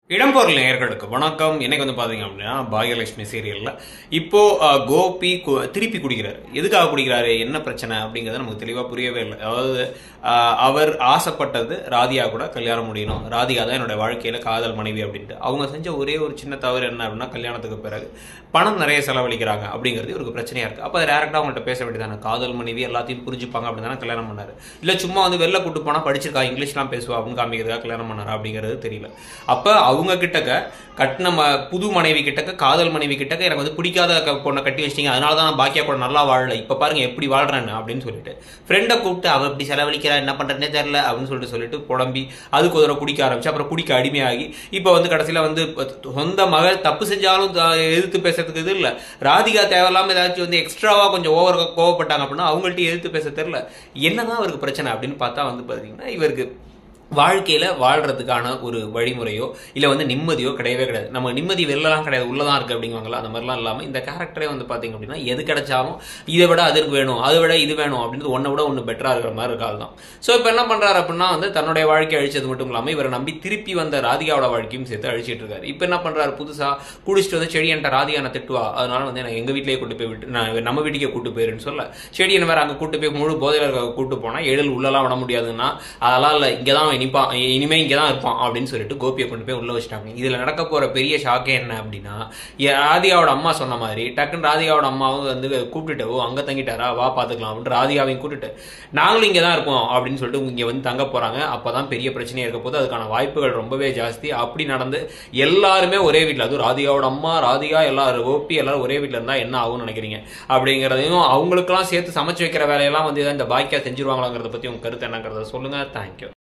இடம்பொருள் நேயர்களுக்கு வணக்கம் இன்னைக்கு வந்து பாத்தீங்க அப்படின்னா பாகியலட்சுமி சீரியல்ல இப்போ அஹ், கோபி கு- திருப்பி குடிக்கிறாரு எதுக்காக குடிக்கிறாரு என்ன பிரச்சனை அப்படிங்கறது நமக்கு தெளிவா புரியவே இல்லை அதாவது அஹ், அவர் ஆசைப்பட்டது ராதியா கூட கல்யாணம் முடியணும் ராதிகா தான் என்னோட வாழ்க்கையில காதல் மனைவி அப்படின்ட்டு அவங்க செஞ்ச ஒரே ஒரு சின்ன தவறு என்ன அப்படின்னா கல்யாணத்துக்கு பிறகு பணம் நிறைய செலவழிக்கிறாங்க அப்படிங்கிறது இவருக்கு பிரச்சனையா இருக்கு அப்ப டேரக்டா அவங்கள்ட்ட பேச வேண்டியதானே காதல் மனைவி எல்லாத்தையும் புரிஞ்சுப்பாங்க அப்படின்னு தானே கல்யாணம் பண்ணாரு இல்ல சும்மா வந்து வெளில கூட்டு போனா படிச்சிருக்கா இங்கிலீஷ்லாம் பேசுவா அப்படின்னு காமிக்கிறதுக்காக கல்யாணம் பண்ணாரா அப்படிங்கிறது தெரியல அப்ப அவங்க கிட்டக்க கட்டின ம- புது மனைவி கிட்டக்க காதல் மனைவி கிட்டக்க எனக்கு வந்து பிடிக்காத க- பொண்ணை கட்டி வச்சிட்டீங்க அதனால தான் நான் பாக்கியா கூட நல்லா வாழல இப்ப பாருங்க எப்படி வாழ்றேன்னு அப்படின்னு சொல்லிட்டு ஃப்ரெண்டை கூப்பிட்டு அவ இப்படி செலவழிக்கிறா என்ன பண்றதுனே தெரியல அப்படின்னு சொல்லிட்டு சொல்லிட்டு புலம்பி அதுக்கு ஒரு தடவை குடிக்க ஆரம்பிச்சு அப்புறம் குடிக்க அடிமையாகி இப்போ வந்து கடைசியில வந்து ப- சொந்த மகள் தப்பு செஞ்சாலும் த- எதிர்த்து பேசுறதுக்கு இது இல்ல ராதிகா தேவையில்லாம ஏதாச்சும் வந்து எக்ஸ்ட்ராவா கொஞ்சம் ஓவர் கோவப்பட்டாங்க அப்படின்னா அவங்கள்ட்ட எதிர்த்து பேச தெரியல என்னதான் அவருக்கு பிரச்சனை அப்படின்னு பார்த்தா வந்து பாத்தீங்கன்னா இவருக்கு வாழ்க்கையில வாழ்றதுக்கான ஒரு வழிமுறையோ இல்ல வந்து நிம்மதியோ கிடையவே கிடையாது நம்ம நிம்மதி வெளிலலாம் கிடையாது உள்ளதான் இருக்கு அப்படிங்குவாங்களா அந்த மாதிரிலாம் இல்லாம இந்த கேரக்டரே வந்து பாத்தீங்க அப்படின்னா எது கிடைச்சாலும் இதை விட அதுக்கு வேணும் அதை விட இது வேணும் அப்படின்னு ஒன்றை விட ஒன்று பெட்டரா இருக்கிற மாதிரி இருக்காது தான் ஸோ இப்போ என்ன பண்றாரு அப்படின்னா வந்து தன்னுடைய வாழ்க்கையை அழிச்சது மட்டும் இல்லாம இவரை நம்பி திருப்பி வந்த ராதிகாவோட வாழ்க்கையும் சேர்த்து அழிச்சிட்டு இருக்காரு இப்போ என்ன பண்றாரு புதுசா குடிச்சிட்டு வந்து செடி என்கிட்ட ராதிகா நான் திட்டுவா அதனால வந்து நான் எங்க வீட்லயே கூட்டு போய் விட்டு நான் நம்ம வீட்டுக்கே கூட்டு போயிருன்னு சொல்ல செடி என்ன வேற அங்க கூட்டு போய் முழு போதையில இருக்க கூட்டு போனா எழில் உள்ளலாம் விட முடியாதுன்னா அதெல்லாம் இல்ல இங்கதான் அவன் நிப்பான் இனிமே இங்கதான் இருப்பான் அப்படின்னு சொல்லிட்டு கோபியை கொண்டு போய் உள்ள வச்சிட்டாங்க இதுல நடக்க போற பெரிய ஷாக்கே என்ன அப்படின்னா எ- ராதிகாவோட அம்மா சொன்ன மாதிரி டக்குன்னு ராதிகாவோட அம்மாவும் வந்து கூப்பிட்டுட்டு ஓ அங்க தங்கிட்டாரா வா பாத்துக்கலாம் அப்படின்னு ராதிகாவையும் கூட்டிட்டு நாங்களும் இங்க தான் இருப்போம் அப்படின்னு சொல்லிட்டு இங்க வந்து தங்க போறாங்க அப்பதான் பெரிய பிரச்சனையா இருக்க போது அதுக்கான வாய்ப்புகள் ரொம்பவே ஜாஸ்தி அப்படி நடந்து எல்லாருமே ஒரே வீட்ல அதுவும் ராதிகாவோட அம்மா ராதிகா எல்லாரும் கோபி எல்லாரும் ஒரே வீட்ல இருந்தா என்ன ஆகும்னு நினைக்கிறீங்க அப்படிங்கறதையும் அவங்களுக்கெல்லாம் சேர்த்து சமைச்சு வைக்கிற வேலையெல்லாம் வந்து இந்த பாக்கியா செஞ்சிருவாங்களாங்கிறத பத்தி உங்க கருத்து என்னங்கிறத சொல்லுங்க தேங்க்யூ